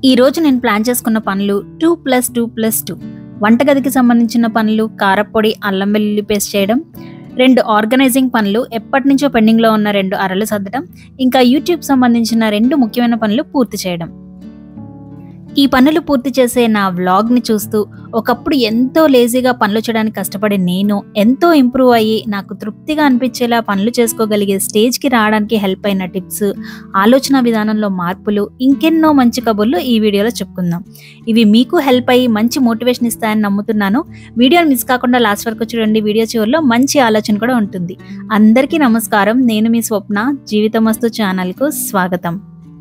ఈ రోజు నేను ప్లాన్ చేసుకున్న పనులు two plus two plus two వంటగదికి సంబంధించిన పనులు కారపొడి అల్లం వెల్లుల్లి పేస్ట్ చేయడం రెండు ఆర్గనైజింగ్ పనులు ఎప్పటి నుంచో పెండింగ్లో ఉన్న రెండు అరలు సర్దడం ఇంకా యూట్యూబ్ సంబంధించిన రెండు ముఖ్యమైన పనులు పూర్తి చేయడం ఈ పనులు పూర్తి చేసే నా వ్లాగ్ని చూస్తూ ఒకప్పుడు ఎంతో లేజీగా పనులు చేయడానికి కష్టపడే నేను ఎంతో ఇంప్రూవ్ అయ్యి నాకు తృప్తిగా అనిపించేలా పనులు చేసుకోగలిగే స్టేజ్కి రావడానికి హెల్ప్ అయిన టిప్స్ ఆలోచన విధానంలో మార్పులు ఇంకెన్నో మంచి కబుర్లు ఈ వీడియోలో చెప్పుకుందాం ఇవి మీకు హెల్ప్ అయ్యి మంచి మోటివేషన్ ఇస్తాయని నమ్ముతున్నాను వీడియోని మిస్ కాకుండా లాస్ట్ వరకు చూడండి వీడియో చివరిలో మంచి ఆలోచన కూడా ఉంటుంది అందరికీ నమస్కారం నేను మీ స్వప్న జీవితమస్తు ఛానల్కు స్వాగతం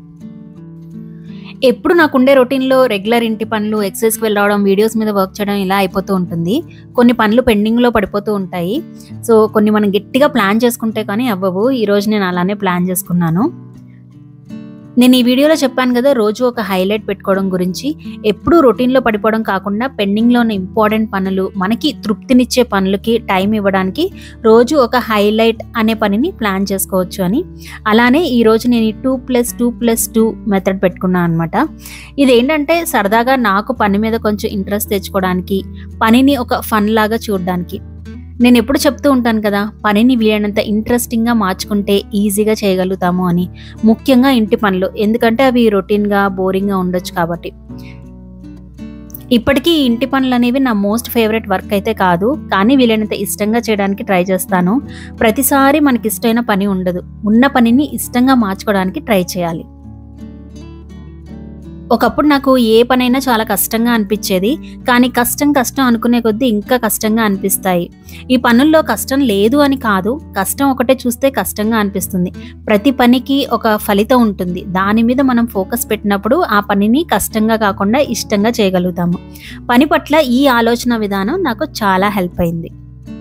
ఎప్పుడు నాకుండే రొటీన్లో రెగ్యులర్ ఇంటి పనులు ఎక్సర్సైజ్కి వెళ్ళడం వీడియోస్ మీద వర్క్ చేయడం ఇలా అయిపోతూ ఉంటుంది కొన్ని పనులు పెండింగ్లో పడిపోతూ ఉంటాయి సో కొన్ని మనం గట్టిగా ప్లాన్ చేసుకుంటే కానీ అవ్వవు ఈరోజు నేను అలానే ప్లాన్ చేసుకున్నాను నేను ఈ వీడియోలో చెప్పాను కదా రోజు ఒక హైలైట్ పెట్టుకోవడం గురించి ఎప్పుడూ రొటీన్లో పడిపోవడం కాకుండా పెండింగ్లో ఉన్న ఇంపార్టెంట్ పనులు మనకి తృప్తినిచ్చే పనులకి టైం ఇవ్వడానికి రోజు ఒక హైలైట్ అనే పనిని ప్లాన్ చేసుకోవచ్చు అని అలానే ఈరోజు నేను ఈ two plus two plus two method పెట్టుకున్నాను అనమాట ఇదేంటంటే సరదాగా నాకు పని మీద కొంచెం ఇంట్రెస్ట్ తెచ్చుకోవడానికి పనిని ఒక ఫన్ లాగా చూడడానికి నేను ఎప్పుడు చెప్తూ ఉంటాను కదా పనిని వీలైనంత ఇంట్రెస్టింగ్గా మార్చుకుంటే ఈజీగా చేయగలుగుతాము అని ముఖ్యంగా ఇంటి పనులు ఎందుకంటే అవి రొటీన్గా బోరింగ్గా ఉండొచ్చు కాబట్టి ఇప్పటికీ ఈ ఇంటి పనులు అనేవి నా మోస్ట్ ఫేవరెట్ వర్క్ అయితే కాదు కానీ వీలైనంత ఇష్టంగా చేయడానికి ట్రై చేస్తాను ప్రతిసారి మనకి ఇష్టమైన పని ఉండదు ఉన్న పనిని ఇష్టంగా మార్చుకోవడానికి ట్రై చేయాలి ఒకప్పుడు నాకు ఏ పనైనా చాలా కష్టంగా అనిపించేది కానీ కష్టం కష్టం అనుకునే కొద్దీ ఇంకా కష్టంగా అనిపిస్తాయి ఈ పనుల్లో కష్టం లేదు అని కాదు కష్టం ఒకటే చూస్తే కష్టంగా అనిపిస్తుంది ప్రతి పనికి ఒక ఫలితం ఉంటుంది దాని మీద మనం ఫోకస్ పెట్టినప్పుడు ఆ పనిని కష్టంగా కాకుండా ఇష్టంగా చేయగలుగుతాము పని పట్ల ఈ ఆలోచన విధానం నాకు చాలా హెల్ప్ అయింది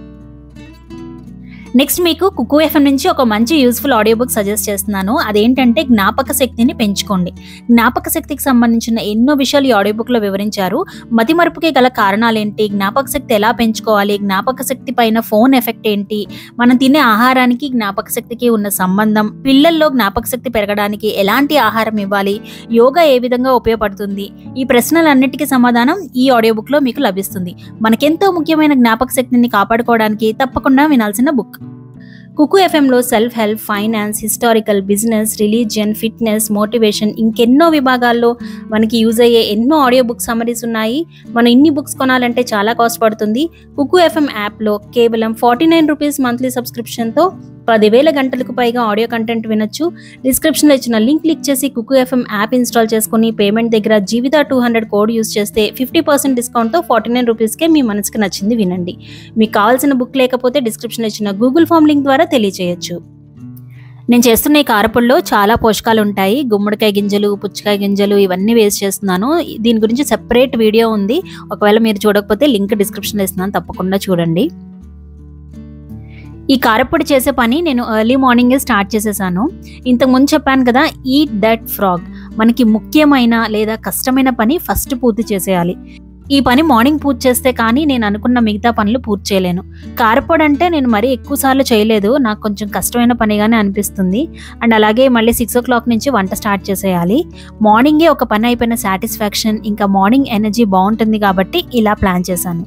నెక్స్ట్ మీకు కుకు ఎఫ్ఎం నుంచి ఒక మంచి యూస్ఫుల్ ఆడియో బుక్ సజెస్ట్ చేస్తున్నాను అదేంటంటే జ్ఞాపక శక్తిని పెంచుకోండి జ్ఞాపక శక్తికి సంబంధించిన ఎన్నో విషయాలు ఈ ఆడియో బుక్లో వివరించారు మతిమరుపుకి గల కారణాలేంటి జ్ఞాపక శక్తి ఎలా పెంచుకోవాలి జ్ఞాపక శక్తి పైన ఫోన్ ఎఫెక్ట్ ఏంటి మనం తినే ఆహారానికి జ్ఞాపక శక్తికి ఉన్న సంబంధం పిల్లల్లో జ్ఞాపక శక్తి పెరగడానికి ఎలాంటి ఆహారం ఇవ్వాలి యోగా ఏ విధంగా ఉపయోగపడుతుంది ఈ ప్రశ్నలన్నిటికీ సమాధానం ఈ ఆడియో బుక్లో మీకు లభిస్తుంది మనకెంతో ముఖ్యమైన జ్ఞాపక శక్తిని కాపాడుకోవడానికి తప్పకుండా వినాల్సిన బుక్ కుకు ఎఫ్ఎంలో self help finance historical business religion fitness motivation ఇంకెన్నో విభాగాల్లో మనకి యూజ్ అయ్యే ఎన్నో ఆడియో బుక్ సమరీస్ ఉన్నాయి మనం ఇన్ని బుక్స్ కొనాలంటే చాలా కాస్ట్ పడుతుంది కుకు ఎఫ్ఎం యాప్లో కేవలం ఫార్టీ నైన్ రూపీస్ మంత్లీ సబ్స్క్రిప్షన్తో పదివేల గంటలకు పైగా ఆడియో కంటెంట్ వినొచ్చు డిస్క్రిప్షన్లో ఇచ్చిన లింక్ క్లిక్ చేసి కుకు ఎఫ్ఎం యాప్ ఇన్స్టాల్ చేసుకుని పేమెంట్ దగ్గర Jeevitha two hundred code use చేస్తే ఫిఫ్టీ పర్సెంట్ డిస్కౌంట్తో ఫార్టీ నైన్ రూపీస్కే మీ మనసుకి నచ్చింది వినండి మీకు కావాల్సిన బుక్ లేకపోతే డిస్క్రిప్షన్లో ఇచ్చిన గూగుల్ ఫామ్ లింక్ ద్వారా తెలియచేయచ్చు నేను చేస్తున్న ఈ కారపొడిలో చాలా పోషకాలు ఉంటాయి గుమ్మడికాయ గింజలు పుచ్చకాయ గింజలు ఇవన్నీ వేస్ట్ చేస్తున్నాను దీని గురించి సెపరేట్ వీడియో ఉంది ఒకవేళ మీరు చూడకపోతే లింక్ డిస్క్రిప్షన్లో ఇస్తున్నాను తప్పకుండా చూడండి ఈ కారపొడి చేసే పని నేను ఎర్లీ మార్నింగే స్టార్ట్ చేసేసాను ఇంతకుముందు చెప్పాను కదా ఈట్ దట్ ఫ్రాగ్ మనకి ముఖ్యమైన లేదా కష్టమైన పని ఫస్ట్ పూర్తి చేసేయాలి ఈ పని మార్నింగ్ పూర్తి చేస్తే కానీ నేను అనుకున్న మిగతా పనులు పూర్తి చేయలేను కారపొడి అంటే నేను మరీ ఎక్కువ సార్లు చేయలేదు నాకు కొంచెం కష్టమైన పనిగానే అనిపిస్తుంది అండ్ అలాగే మళ్ళీ సిక్స్ ఓ క్లాక్ నుంచి వంట స్టార్ట్ చేసేయాలి మార్నింగే ఒక పని అయిపోయిన సాటిస్ఫాక్షన్ ఇంకా మార్నింగ్ ఎనర్జీ బాగుంటుంది కాబట్టి ఇలా ప్లాన్ చేశాను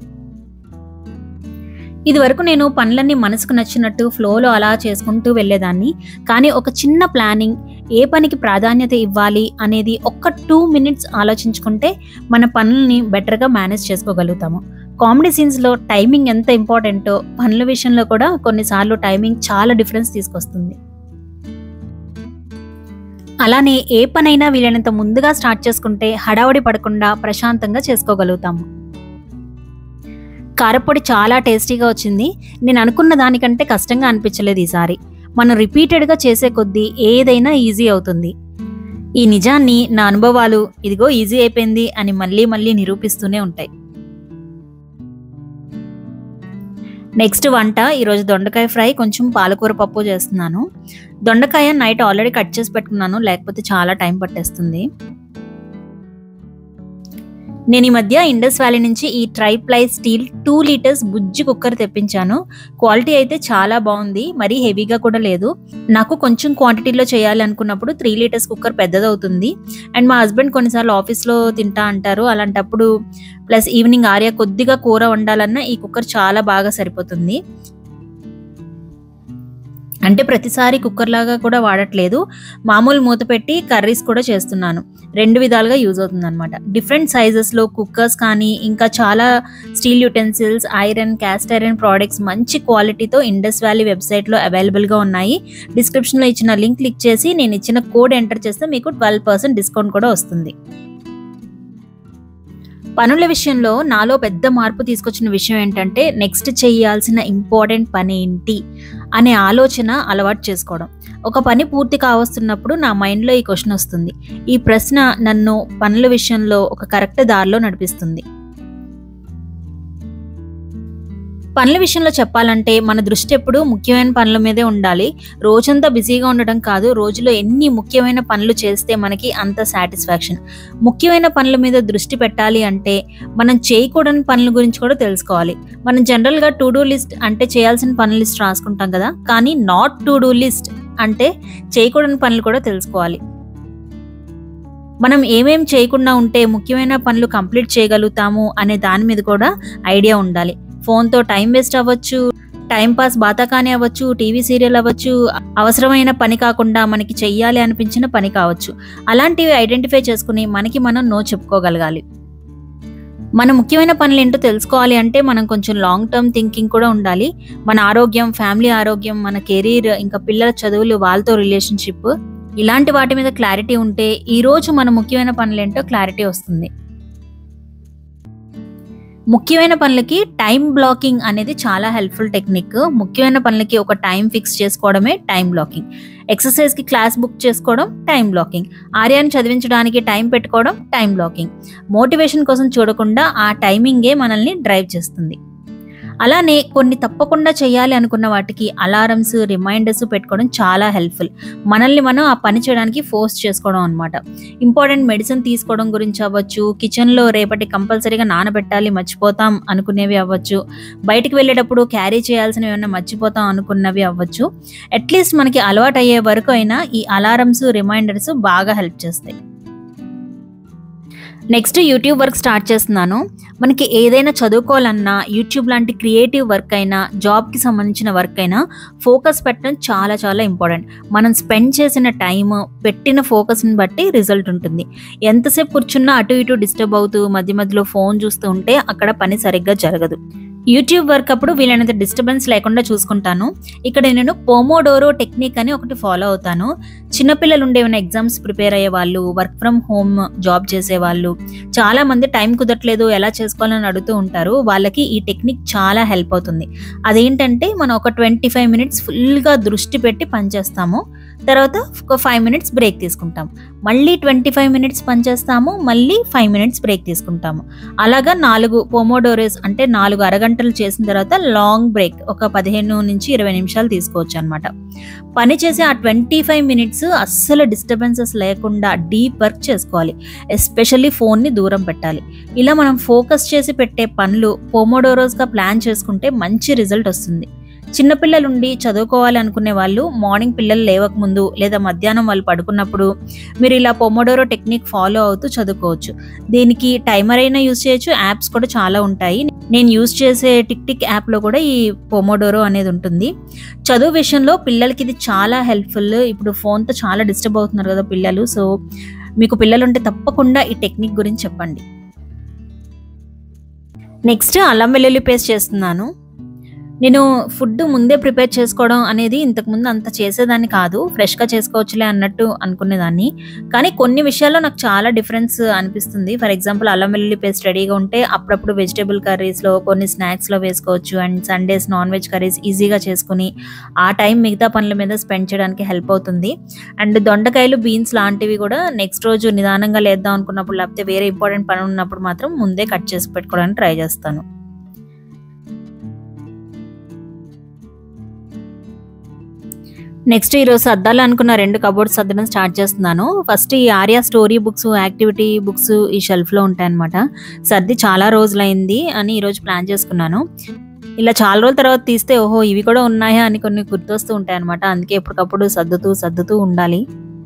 ఇది వరకు నేను పనులన్నీ మనసుకు నచ్చినట్టు ఫ్లోలో అలా చేసుకుంటూ వెళ్ళేదాన్ని కానీ ఒక చిన్న ప్లానింగ్ ఏ పనికి ప్రాధాన్యత ఇవ్వాలి అనేది ఒక్క టూ మినిట్స్ ఆలోచించుకుంటే మన పనుల్ని బెటర్గా మేనేజ్ చేసుకోగలుగుతాము కామెడీ సీన్స్లో టైమింగ్ ఎంత ఇంపార్టెంటో పనుల విషయంలో కూడా కొన్నిసార్లు టైమింగ్ చాలా డిఫరెన్స్ తీసుకొస్తుంది అలానే ఏ పనైనా వీలైనంత ముందుగా స్టార్ట్ చేసుకుంటే హడావుడి పడకుండా ప్రశాంతంగా చేసుకోగలుగుతాము కారపొడి చాలా టేస్టీగా వచ్చింది నేను అనుకున్న దానికంటే కష్టంగా అనిపించలేదు ఈసారి మనం రిపీటెడ్గా చేసే కొద్దీ ఏదైనా ఈజీ అవుతుంది ఈ నిజాన్ని నా అనుభవాలు ఇదిగో ఈజీ అయిపోయింది అని మళ్ళీ మళ్ళీ నిరూపిస్తూనే ఉంటాయి నెక్స్ట్ వంట ఈరోజు దొండకాయ ఫ్రై కొంచెం పాలకూర పప్పు చేస్తున్నాను దొండకాయ నైట్ ఆల్రెడీ కట్ చేసి పెట్టుకున్నాను లేకపోతే చాలా టైం పట్టేస్తుంది నేను ఈ మధ్య ఇండస్ వ్యాలీ నుంచి ఈ ట్రైప్లై స్టీల్ టూ లీటర్స్ బుజ్జి కుక్కర్ తెప్పించాను క్వాలిటీ అయితే చాలా బాగుంది మరీ హెవీగా కూడా లేదు నాకు కొంచెం క్వాంటిటీలో చేయాలి అనుకున్నప్పుడు త్రీ లీటర్స్ కుక్కర్ పెద్దదవుతుంది అండ్ మా హస్బెండ్ కొన్నిసార్లు ఆఫీస్లో తింటా అంటారు అలాంటప్పుడు ప్లస్ ఈవినింగ్ ఆర్య కొద్దిగా కూర వండాలన్నా ఈ కుక్కర్ చాలా బాగా సరిపోతుంది అంటే ప్రతిసారి కుక్కర్ లాగా కూడా వాడట్లేదు మామూలు మూత పెట్టి కర్రీస్ కూడా చేస్తున్నాను రెండు విధాలుగా యూజ్ అవుతుంది అనమాట డిఫరెంట్ సైజెస్లో కుక్కర్స్ కానీ ఇంకా చాలా steel utensils iron cast iron products మంచి క్వాలిటీతో ఇండస్ వ్యాలీ వెబ్సైట్లో అవైలబుల్గా ఉన్నాయి డిస్క్రిప్షన్లో ఇచ్చిన లింక్ క్లిక్ చేసి నేను ఇచ్చిన కోడ్ ఎంటర్ చేస్తే మీకు ట్వెల్వ్ పర్సెంట్ డిస్కౌంట్ కూడా వస్తుంది పనుల విషయంలో నాలో పెద్ద మార్పు తీసుకొచ్చిన విషయం ఏంటంటే నెక్స్ట్ చేయాల్సిన ఇంపార్టెంట్ పని ఏంటి అనే ఆలోచన అలవాటు చేసుకోవడం ఒక పని పూర్తి కావస్తున్నప్పుడు నా మైండ్లో ఈ క్వశ్చన్ వస్తుంది ఈ ప్రశ్న నన్ను పనుల విషయంలో ఒక కరెక్ట్ దారిలో నడిపిస్తుంది పనుల విషయంలో చెప్పాలంటే మన దృష్టి ఎప్పుడు ముఖ్యమైన పనుల మీదే ఉండాలి రోజంతా బిజీగా ఉండడం కాదు రోజులో ఎన్ని ముఖ్యమైన పనులు చేస్తే మనకి అంత సాటిస్ఫాక్షన్ ముఖ్యమైన పనుల మీద దృష్టి పెట్టాలి అంటే మనం చేయకూడని పనుల గురించి కూడా తెలుసుకోవాలి మనం జనరల్గా టు డూ లిస్ట్ అంటే చేయాల్సిన పనుల లిస్ట్ రాసుకుంటాం కదా కానీ నాట్ టు డూ లిస్ట్ అంటే చేయకూడని పనులు కూడా తెలుసుకోవాలి మనం ఏమేం చేయకుండా ఉంటే ముఖ్యమైన పనులు కంప్లీట్ చేయగలుగుతాము అనే దాని మీద కూడా ఐడియా ఉండాలి ఫోన్తో టైం వేస్ట్ అవ్వచ్చు టైం పాస్ బాతకాని అవ్వచ్చు టీవీ సీరియల్ అవ్వచ్చు అవసరమైన పని కాకుండా మనకి చెయ్యాలి అనిపించిన పని కావచ్చు అలాంటివి ఐడెంటిఫై చేసుకుని మనకి మనం నో చెప్పుకోగలగాలి మన ముఖ్యమైన పనులు ఏంటో తెలుసుకోవాలి అంటే మనం కొంచెం లాంగ్ టర్మ్ థింకింగ్ కూడా ఉండాలి మన ఆరోగ్యం ఫ్యామిలీ ఆరోగ్యం మన కెరీర్ ఇంకా పిల్లల చదువులు వాళ్ళతో రిలేషన్షిప్ ఇలాంటి వాటి మీద క్లారిటీ ఉంటే ఈ రోజు మన ముఖ్యమైన పనులు ఏంటో క్లారిటీ వస్తుంది ముఖ్యమైన పనులకి టైం బ్లాకింగ్ అనేది చాలా హెల్ప్ఫుల్ టెక్నిక్ ముఖ్యమైన పనులకి ఒక టైం ఫిక్స్ చేసుకోవడమే టైం బ్లాకింగ్ ఎక్సర్సైజ్కి క్లాస్ బుక్ చేసుకోవడం టైం బ్లాకింగ్ ఆర్యాన్ని చదివించడానికి టైం పెట్టుకోవడం టైం బ్లాకింగ్ మోటివేషన్ కోసం చూడకుండా ఆ టైమింగే మనల్ని డ్రైవ్ చేస్తుంది అలానే కొన్ని తప్పకుండా చేయాలి అనుకున్న వాటికి అలారమ్స్ రిమైండర్స్ పెట్టుకోవడం చాలా హెల్ప్ఫుల్ మనల్ని మనం ఆ పని చేయడానికి ఫోర్స్ చేసుకోవడం అనమాట ఇంపార్టెంట్ మెడిసిన్ తీసుకోవడం గురించి అవ్వచ్చు కిచెన్లో రేపటి కంపల్సరీగా నానబెట్టాలి మర్చిపోతాం అనుకునేవి అవ్వచ్చు బయటికి వెళ్ళేటప్పుడు క్యారీ చేయాల్సినవి ఏమైనా మర్చిపోతాం అనుకున్నవి అవ్వచ్చు అట్లీస్ట్ మనకి అలవాటు అయ్యే వరకు అయినా ఈ అలారమ్స్ రిమైండర్స్ బాగా హెల్ప్ చేస్తాయి నెక్స్ట్ యూట్యూబ్ వర్క్ స్టార్ట్ చేస్తున్నాను మనకి ఏదైనా చదువుకోవాలన్నా యూట్యూబ్ లాంటి క్రియేటివ్ వర్క్ అయినా జాబ్కి సంబంధించిన వర్క్ అయినా ఫోకస్ పెట్టడం చాలా చాలా ఇంపార్టెంట్ మనం స్పెండ్ చేసిన టైం పెట్టిన ఫోకస్ని బట్టి రిజల్ట్ ఉంటుంది ఎంతసేపు కూర్చున్నా అటు ఇటు డిస్టర్బ్ అవుతూ మధ్య మధ్యలో ఫోన్ చూస్తూ ఉంటే అక్కడ పని సరిగ్గా జరగదు యూట్యూబ్ వర్క్ అప్పుడు వీలైనంత డిస్టర్బెన్స్ లేకుండా చూసుకుంటాను ఇక్కడ నేను పోమోడోరో టెక్నిక్ అని ఒకటి ఫాలో అవుతాను చిన్నపిల్లలు ఉండే ఏమైనా ఎగ్జామ్స్ ప్రిపేర్ అయ్యే వాళ్ళు వర్క్ ఫ్రమ్ హోమ్ జాబ్ చేసే వాళ్ళు చాలా మంది టైం కుదరట్లేదు ఎలా చేసుకోవాలని అడుగుతూ ఉంటారు వాళ్ళకి ఈ టెక్నిక్ చాలా హెల్ప్ అవుతుంది అదేంటంటే మనం ఒక ట్వంటీ ఫైవ్ మినిట్స్ ఫుల్గా దృష్టి పెట్టి పనిచేస్తాము తర్వాత ఒక ఫైవ్ మినిట్స్ బ్రేక్ తీసుకుంటాం మళ్ళీ ట్వంటీ ఫైవ్ మినిట్స్ పనిచేస్తాము మళ్ళీ ఫైవ్ మినిట్స్ బ్రేక్ తీసుకుంటాము అలాగా నాలుగు పోమోడోరేస్ అంటే నాలుగు అరగంటలు చేసిన తర్వాత లాంగ్ బ్రేక్ ఒక పదిహేను నుంచి ఇరవై నిమిషాలు తీసుకోవచ్చు అనమాట పని చేసే ఆ ట్వంటీ ఫైవ్ మినిట్స్ అస్సలు డిస్టర్బెన్సెస్ లేకుండా డీప్ వర్క్ చేసుకోవాలి ఎస్పెషల్లీ ఫోన్ని దూరం పెట్టాలి ఇలా మనం ఫోకస్ చేసి పెట్టే పనులు పోమోడోరోస్గా ప్లాన్ చేసుకుంటే మంచి రిజల్ట్ వస్తుంది చిన్నపిల్లలుండి చదువుకోవాలి అనుకునే వాళ్ళు మార్నింగ్ పిల్లలు లేవక ముందు లేదా మధ్యాహ్నం వాళ్ళు పడుకున్నప్పుడు మీరు ఇలా పొమోడోరో టెక్నిక్ ఫాలో అవుతూ చదువుకోవచ్చు దీనికి టైమర్ అయినా యూస్ చేయొచ్చు యాప్స్ కూడా చాలా ఉంటాయి నేను యూస్ చేసే టిక్ టిక్ యాప్లో కూడా ఈ పొమోడోరో అనేది ఉంటుంది చదువు విషయంలో పిల్లలకి ఇది చాలా హెల్ప్ఫుల్ ఇప్పుడు ఫోన్తో చాలా డిస్టర్బ్ అవుతున్నారు కదా పిల్లలు సో మీకు పిల్లలు ఉంటే తప్పకుండా ఈ టెక్నిక్ గురించి చెప్పండి నెక్స్ట్ అల్లం వెల్లుల్లి పేస్ట్ చేస్తున్నాను నేను ఫుడ్ ముందే ప్రిపేర్ చేసుకోవడం అనేది ఇంతకుముందు అంత చేసేదాన్ని కాదు ఫ్రెష్గా చేసుకోవచ్చులే అన్నట్టు అనుకునేదాన్ని కానీ కొన్ని విషయాల్లో నాకు చాలా డిఫరెన్స్ అనిపిస్తుంది ఫర్ ఎగ్జాంపుల్ అల్లం వెల్లుల్లి పేస్ట్ రెడీగా ఉంటే అప్పుడప్పుడు వెజిటేబుల్ కర్రీస్లో కొన్ని స్నాక్స్లో వేసుకోవచ్చు and Sundays non veg curries ఈజీగా చేసుకుని ఆ టైం మిగతా పనుల మీద స్పెండ్ చేయడానికి హెల్ప్ అవుతుంది అండ్ దొండకాయలు బీన్స్ లాంటివి కూడా నెక్స్ట్ రోజు నిదానంగా లేద్దాం అనుకున్నప్పుడు లేకపోతే వేరే ఇంపార్టెంట్ పని ఉన్నప్పుడు మాత్రం ముందే కట్ చేసి పెట్టుకోవడానికి ట్రై చేస్తాను నెక్స్ట్ ఈరోజు సర్దాలు అనుకున్న రెండు కబోర్డ్స్ సర్దడం స్టార్ట్ చేస్తున్నాను ఫస్ట్ ఈ Arya story books activity books ఈ షెల్ఫ్లో ఉంటాయన్నమాట సర్ది చాలా రోజులైంది అని ఈరోజు ప్లాన్ చేసుకున్నాను ఇలా చాలా రోజుల తర్వాత తీస్తే ఓహో ఇవి కూడా ఉన్నాయా అని కొన్ని గుర్తొస్తూ ఉంటాయి అనమాట అందుకే ఎప్పటికప్పుడు సర్దుతూ సర్దుతూ ఉండాలి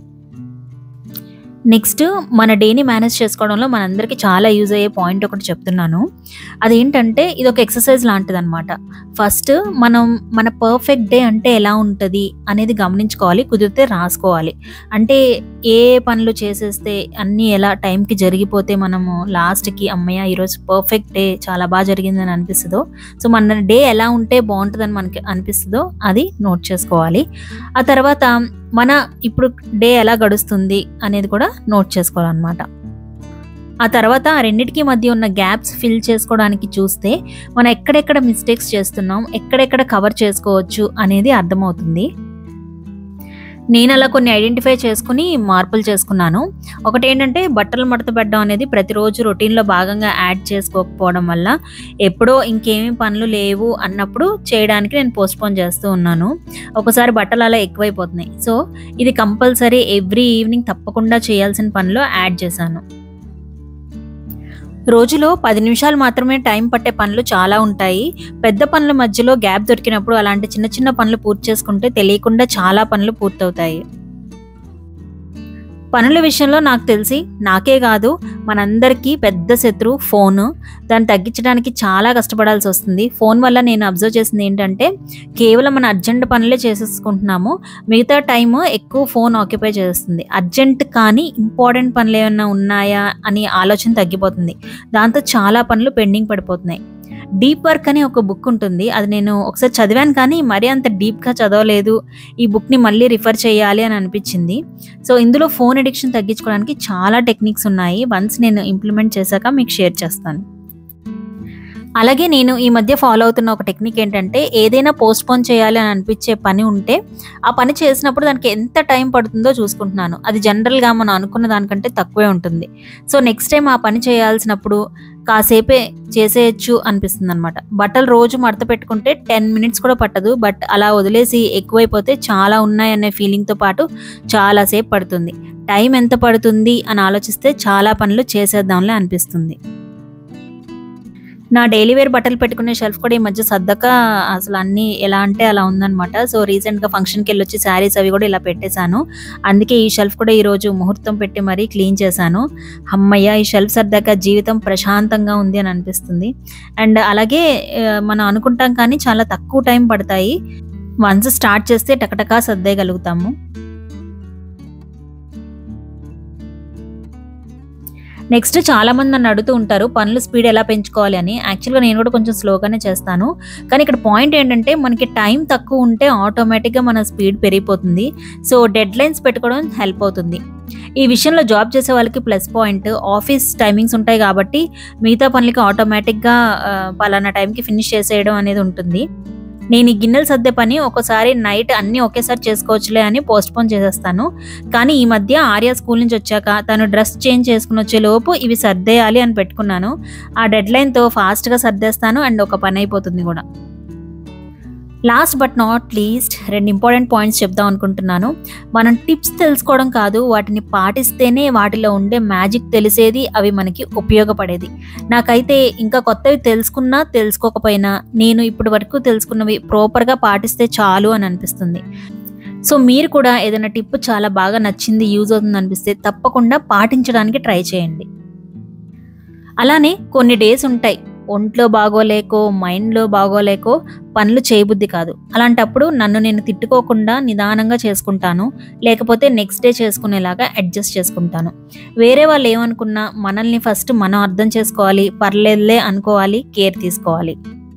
నెక్స్ట్ మన డేని మేనేజ్ చేసుకోవడంలో మనందరికీ చాలా యూజ్ అయ్యే పాయింట్ ఒకటి చెప్తున్నాను అదేంటంటే ఇది ఒక ఎక్సర్సైజ్ లాంటిది అనమాట ఫస్ట్ మనం మన పర్ఫెక్ట్ డే అంటే ఎలా ఉంటుంది అనేది గమనించుకోవాలి కుదిరితే రాసుకోవాలి అంటే ఏ పనులు చేసేస్తే అన్నీ ఎలా టైంకి జరిగిపోతే మనము లాస్ట్కి అమ్మయ్య ఈరోజు పర్ఫెక్ట్ డే చాలా బాగా జరిగిందని అనిపిస్తుందో సో మన డే ఎలా ఉంటే బాగుంటుందని మనకి అనిపిస్తుందో అది నోట్ చేసుకోవాలి ఆ తర్వాత మన ఇప్పుడు డే ఎలా గడుస్తుంది అనేది కూడా నోట్ చేసుకోవాలన్నమాట ఆ తర్వాత ఆ రెండిటికి మధ్య ఉన్న గ్యాప్స్ ఫిల్ చేసుకోవడానికి చూస్తే మనం ఎక్కడెక్కడ మిస్టేక్స్ చేస్తున్నాం ఎక్కడెక్కడ కవర్ చేసుకోవచ్చు అనేది అర్థమవుతుంది నేను అలా కొన్ని ఐడెంటిఫై చేసుకుని మార్పులు చేసుకున్నాను ఒకటి ఏంటంటే బట్టలు మడత పెట్టడం అనేది ప్రతిరోజు రొటీన్లో భాగంగా యాడ్ చేసుకోకపోవడం వల్ల ఎప్పుడో ఇంకేమీ పనులు లేవు అన్నప్పుడు చేయడానికి నేను పోస్ట్పోన్ చేస్తూ ఉన్నాను ఒకసారి బట్టలు అలా ఎక్కువైపోతున్నాయి సో ఇది కంపల్సరీ ఎవ్రీ ఈవినింగ్ తప్పకుండా చేయాల్సిన పనిలో యాడ్ చేశాను రోజులో పది నిమిషాలు మాత్రమే టైం పట్టే పనులు చాలా ఉంటాయి పెద్ద పనుల మధ్యలో గ్యాప్ దొరికినప్పుడు అలాంటి చిన్న చిన్న పనులు పూర్తి చేసుకుంటే తెలియకుండా చాలా పనులు పూర్తవుతాయి పనుల విషయంలో నాకు తెలిసి నాకే కాదు మనందరికీ పెద్ద శత్రువు ఫోను దాన్ని తగ్గించడానికి చాలా కష్టపడాల్సి వస్తుంది ఫోన్ వల్ల నేను అబ్జర్వ్ చేసింది ఏంటంటే కేవలం మన అర్జెంట్ పనులే చేసేసుకుంటున్నాము మిగతా టైం ఎక్కువ ఫోన్ ఆక్యుపై చేస్తుంది అర్జెంట్ కానీ ఇంపార్టెంట్ పనులు ఏమైనా ఉన్నాయా అని ఆలోచన తగ్గిపోతుంది దాంతో చాలా పనులు పెండింగ్ పడిపోతున్నాయి డీప్ వర్క్ అని ఒక బుక్ ఉంటుంది అది నేను ఒకసారి చదివాను కానీ మరీ అంత డీప్గా చదవలేదు ఈ బుక్ని మళ్ళీ రిఫర్ చేయాలి అని అనిపించింది సో ఇందులో ఫోన్ అడిక్షన్ తగ్గించుకోవడానికి చాలా టెక్నిక్స్ ఉన్నాయి వన్స్ నేను ఇంప్లిమెంట్ చేశాక మీకు షేర్ చేస్తాను అలాగే నేను ఈ మధ్య ఫాలో అవుతున్న ఒక టెక్నిక్ ఏంటంటే ఏదైనా పోస్ట్ పోన్ చేయాలి అని అనిపించే పని ఉంటే ఆ పని చేసినప్పుడు దానికి ఎంత టైం పడుతుందో చూసుకుంటున్నాను అది జనరల్గా మనం అనుకున్న దానికంటే తక్కువే ఉంటుంది సో నెక్స్ట్ టైం ఆ పని చేయాల్సినప్పుడు కాసేపే చేసేయచ్చు అనిపిస్తుంది అనమాట బట్టలు రోజు మడత పెట్టుకుంటే టెన్ మినిట్స్ కూడా పట్టదు బట్ అలా వదిలేసి ఎక్కువైపోతే చాలా ఉన్నాయనే ఫీలింగ్తో పాటు చాలాసేపు పడుతుంది టైం ఎంత పడుతుంది అని ఆలోచిస్తే చాలా పనులు చేసేద్దాంలే అనిపిస్తుంది నా డైలీ వేర్ బట్టలు పెట్టుకునే షెల్ఫ్ కూడా ఈ మధ్య సర్దక అసలు అన్ని ఎలా అంటే అలా ఉందన్నమాట సో రీసెంట్గా ఫంక్షన్కి వెళ్ళొచ్చి శారీస్ అవి కూడా ఇలా పెట్టేశాను అందుకే ఈ షెల్ఫ్ కూడా ఈరోజు ముహూర్తం పెట్టి మరీ క్లీన్ చేశాను అమ్మయ్య ఈ షెల్ఫ్ సర్దాక జీవితం ప్రశాంతంగా ఉంది అని అనిపిస్తుంది అండ్ అలాగే ఆ, మనం అనుకుంటాం కానీ చాలా తక్కువ టైం పడతాయి వన్స్ స్టార్ట్ చేస్తే టకటకా సర్దేయగలుగుతాము నెక్స్ట్ చాలా మంది నన్ను అడుగుతూ ఉంటారు పనులు స్పీడ్ ఎలా పెంచుకోవాలి అని యాక్చువల్గా నేను కూడా కొంచెం స్లోగానే చేస్తాను కానీ ఇక్కడ పాయింట్ ఏంటంటే మనకి టైం తక్కువ ఉంటే ఆటోమేటిక్గా మన స్పీడ్ పెరిగిపోతుంది సో డెడ్ లైన్స్ పెట్టుకోవడం హెల్ప్ అవుతుంది ఈ విషయంలో జాబ్ చేసే వాళ్ళకి ప్లస్ పాయింట్ ఆఫీస్ టైమింగ్స్ ఉంటాయి కాబట్టి మిగతా పనులకి ఆటోమేటిక్గా ఆ, పలానా టైంకి ఫినిష్ చేసేయడం అనేది ఉంటుంది నేను ఈ గిన్నెలు సర్దే పని ఒకసారి నైట్ అన్నీ ఒకేసారి చేసుకోవచ్చులే అని పోస్ట్ పోన్ చేసేస్తాను కానీ ఈ మధ్య ఆర్య స్కూల్ నుంచి వచ్చాక తను డ్రెస్ చేంజ్ చేసుకుని వచ్చే లోపు ఇవి సర్దేయాలి అని పెట్టుకున్నాను ఆ డెడ్ లైన్తో ఫాస్ట్గా సర్దేస్తాను అండ్ ఒక పని అయిపోతుంది కూడా లాస్ట్ బట్ నాట్ లీస్ట్ రెండు ఇంపార్టెంట్ పాయింట్స్ చెప్దాం అనుకుంటున్నాను మనం టిప్స్ తెలుసుకోవడం కాదు వాటిని పాటిస్తేనే వాటిలో ఉండే మ్యాజిక్ తెలిసేది అవి మనకి ఉపయోగపడేది నాకైతే ఇంకా కొత్తవి తెలుసుకున్నా తెలుసుకోకపోయినా నేను ఇప్పటి వరకు తెలుసుకున్నవి ప్రాపర్గా పాటిస్తే చాలు అని అనిపిస్తుంది సో మీరు కూడా ఏదైనా టిప్ చాలా బాగా నచ్చింది యూజ్ అవుతుంది అనిపిస్తే తప్పకుండా పాటించడానికి ట్రై చేయండి అలానే కొన్ని డేస్ ఉంటాయి ఒంట్లో బాగోలేకో మైండ్లో బాగోలేకో పనులు చేయబుద్ధి కాదు అలాంటప్పుడు నన్ను నేను తిట్టుకోకుండా నిదానంగా చేసుకుంటాను లేకపోతే నెక్స్ట్ డే చేసుకునేలాగా అడ్జస్ట్ చేసుకుంటాను వేరే వాళ్ళు ఏమనుకున్నా మనల్ని ఫస్ట్ మనం అర్థం చేసుకోవాలి పర్లేదులే అనుకోవాలి కేర్ తీసుకోవాలి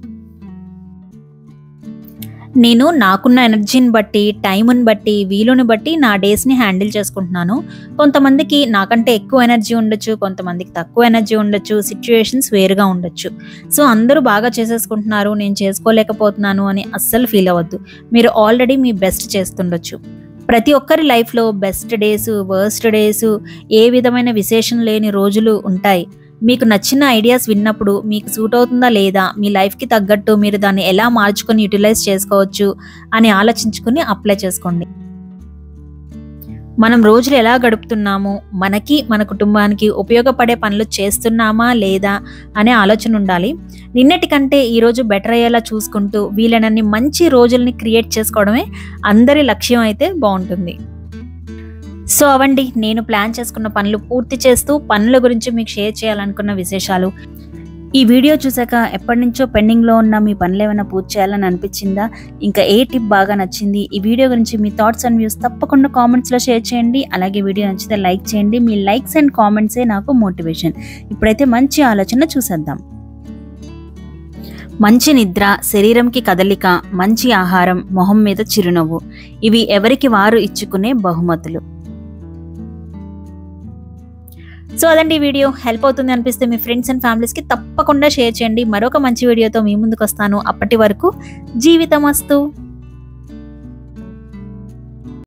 నేను నాకున్న ఎనర్జీని బట్టి టైంని బట్టి వీలుని బట్టి నా డేస్ని హ్యాండిల్ చేసుకుంటున్నాను కొంతమందికి నాకంటే ఎక్కువ ఎనర్జీ ఉండొచ్చు కొంతమందికి తక్కువ ఎనర్జీ ఉండొచ్చు సిచ్యువేషన్స్ వేరుగా ఉండొచ్చు సో అందరూ బాగా చేసేసుకుంటున్నారు నేను చేసుకోలేకపోతున్నాను అని అస్సలు ఫీల్ అవ్వద్దు మీరు ఆల్రెడీ మీ బెస్ట్ చేస్తుండొచ్చు ప్రతి ఒక్కరి లైఫ్లో బెస్ట్ డేస్ వర్స్ట్ డేస్ ఏ విధమైన విశేషం లేని రోజులు ఉంటాయి మీకు నచ్చిన ఐడియాస్ విన్నప్పుడు మీకు సూట్ అవుతుందా లేదా మీ లైఫ్కి తగ్గట్టు మీరు దాన్ని ఎలా మార్చుకొని యూటిలైజ్ చేసుకోవచ్చు అని ఆలోచించుకుని అప్లై చేసుకోండి మనం రోజులు ఎలా గడుపుతున్నాము మనకి మన కుటుంబానికి ఉపయోగపడే పనులు చేస్తున్నామా లేదా అనే ఆలోచన ఉండాలి నిన్నటి కంటే ఈరోజు బెటర్ అయ్యేలా చూసుకుంటూ వీలైనన్ని మంచి రోజుల్ని క్రియేట్ చేసుకోవడమే అందరి లక్ష్యం అయితే బాగుంటుంది సో అవండి నేను ప్లాన్ చేసుకున్న పనులు పూర్తి చేస్తూ పనుల గురించి మీకు షేర్ చేయాలనుకున్న విశేషాలు ఈ వీడియో చూసాక ఎప్పటి నుంచో పెండింగ్లో ఉన్న మీ పనులు ఏమైనా పూర్తి చేయాలని అనిపించిందా ఇంకా ఏ టిప్ బాగా నచ్చింది ఈ వీడియో గురించి మీ థాట్స్ అండ్ వ్యూస్ తప్పకుండా కామెంట్స్లో షేర్ చేయండి అలాగే వీడియో నచ్చితే లైక్ చేయండి మీ లైక్స్ అండ్ కామెంట్సే నాకు మోటివేషన్ ఇప్పుడైతే మంచి ఆలోచన చూసేద్దాం మంచి నిద్ర శరీరంకి కదలిక మంచి ఆహారం మొహం మీద చిరునవ్వు ఇవి ఎవరికి వారు ఇచ్చుకునే బహుమతులు సో అదండి ఈ వీడియో హెల్ప్ అవుతుంది అనిపిస్తే మీ ఫ్రెండ్స్ అండ్ ఫ్యామిలీస్కి తప్పకుండా షేర్ చేయండి మరొక మంచి వీడియోతో మీ ముందుకు వస్తాను అప్పటి వరకు జీవితం వస్తూ